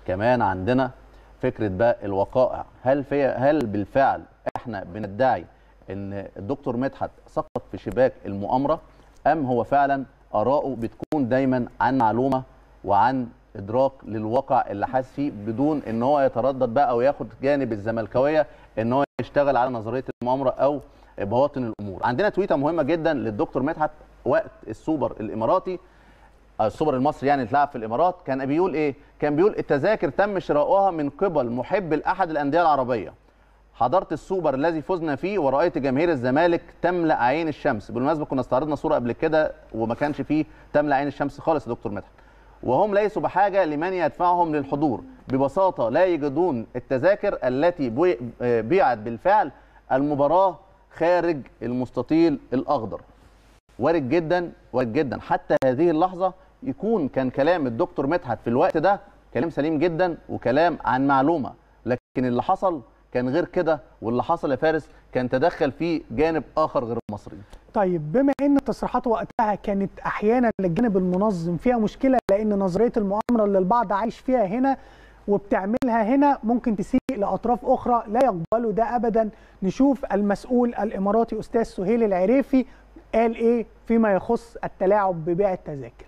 كمان عندنا فكره بقى الوقائع هل في هل بالفعل احنا بندعي ان الدكتور مدحت سقط في شباك المؤامره ام هو فعلا اراءه بتكون دايما عن معلومه وعن ادراك للواقع اللي حاسس فيه بدون ان هو يتردد بقى او ياخد جانب الزملكاويه ان هو يشتغل على نظريه المؤامره او بواطن الامور عندنا تويته مهمه جدا للدكتور مدحت وقت السوبر الاماراتي السوبر المصري يعني اتلعب في الامارات كان بيقول ايه كان بيقول التذاكر تم شراؤها من قبل محب لاحد الانديه العربيه حضرت السوبر الذي فزنا فيه ورأيت جماهير الزمالك تملأ عين الشمس بالمناسبة كنا استعرضنا صورة قبل كده وما كانش فيه تملأ عين الشمس خالص يا دكتور مدحت وهم ليسوا بحاجة لمن يدفعهم للحضور ببساطة لا يجدون التذاكر التي بيعت بالفعل المباراة خارج المستطيل الأخضر وارد جدا وارد جدا حتى هذه اللحظة يكون كان كلام الدكتور مدحت في الوقت ده كلام سليم جدا وكلام عن معلومة لكن اللي حصل كان غير كده واللي حصل يا فارس كان تدخل فيه جانب اخر غير المصري طيب بما ان التصريحات وقتها كانت احيانا للجانب المنظم فيها مشكله لان نظريه المؤامره اللي البعض عايش فيها هنا وبتعملها هنا ممكن تسيء لاطراف اخرى لا يقبلوا ده ابدا نشوف المسؤول الاماراتي استاذ سهيل العريفي قال ايه فيما يخص التلاعب ببيع التذاكر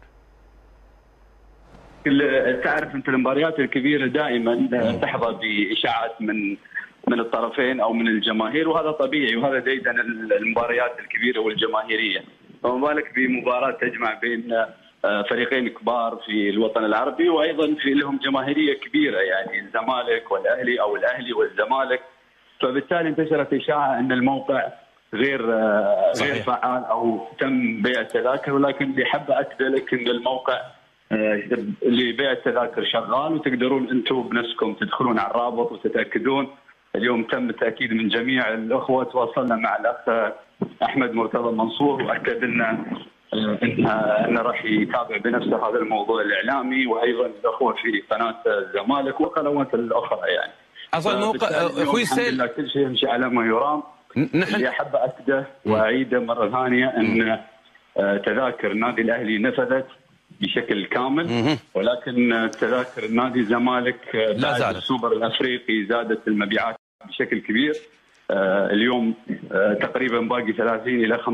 تعرف انت المباريات الكبيره دائما تحظى باشاعات من من الطرفين او من الجماهير وهذا طبيعي وهذا ديدن المباريات الكبيره والجماهيريه فما بالك بمباراه تجمع بين فريقين كبار في الوطن العربي وايضا في لهم جماهيريه كبيره يعني الزمالك والاهلي او الاهلي والزمالك فبالتالي انتشرت اشاعه ان الموقع غير صحيح. غير فعال او تم بيع التذاكر ولكن اللي حاب اكد لك ان الموقع اللي بيع التذاكر شغال وتقدرون انتم بنفسكم تدخلون على الرابط وتتاكدون اليوم تم التاكيد من جميع الاخوه تواصلنا مع الاخ احمد مرتضى منصور واكد لنا انه راح يتابع بنفسه هذا الموضوع الاعلامي وايضا الاخوه في قناه الزمالك والقنوات الاخرى يعني. اصل الموقع اخوي السيل كل شيء يمشي على ما يرام نحن اللي احب اكده واعيده مره ثانيه ان تذاكر النادي الاهلي نفذت بشكل كامل ولكن تذاكر النادي الزمالك لا زالت السوبر الافريقي زادت المبيعات بشكل كبير اليوم تقريبا باقي 30 الى 50%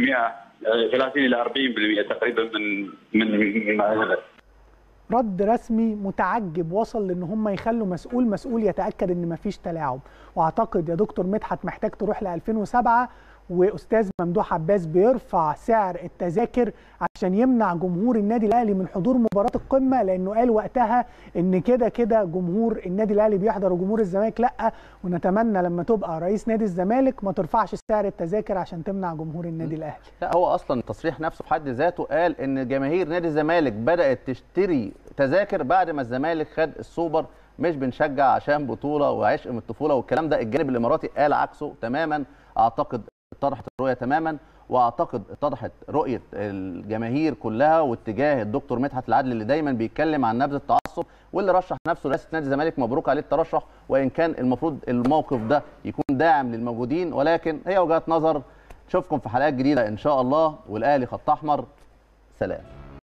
30 الى 40% تقريبا من من رد رسمي متعجب وصل لان هم يخلوا مسؤول مسؤول يتاكد ان مفيش تلاعب واعتقد يا دكتور مدحت محتاج تروح ل 2007 واستاذ ممدوح عباس بيرفع سعر التذاكر عشان يمنع جمهور النادي الاهلي من حضور مباراه القمه لانه قال وقتها ان كده كده جمهور النادي الاهلي بيحضر وجمهور الزمالك لا ونتمنى لما تبقى رئيس نادي الزمالك ما ترفعش سعر التذاكر عشان تمنع جمهور النادي الاهلي لا هو اصلا التصريح نفسه في حد ذاته قال ان جماهير نادي الزمالك بدات تشتري تذاكر بعد ما الزمالك خد السوبر مش بنشجع عشان بطوله وعشق من الطفوله والكلام ده الجانب الاماراتي قال عكسه تماما اعتقد اتضحت الرؤيه تماما واعتقد اتضحت رؤيه الجماهير كلها واتجاه الدكتور مدحت العدل اللي دايما بيتكلم عن نبذ التعصب واللي رشح نفسه رئاسه نادي الزمالك مبروك عليه الترشح وان كان المفروض الموقف ده يكون داعم للموجودين ولكن هي وجهات نظر نشوفكم في حلقات جديده ان شاء الله والاهلي خط احمر سلام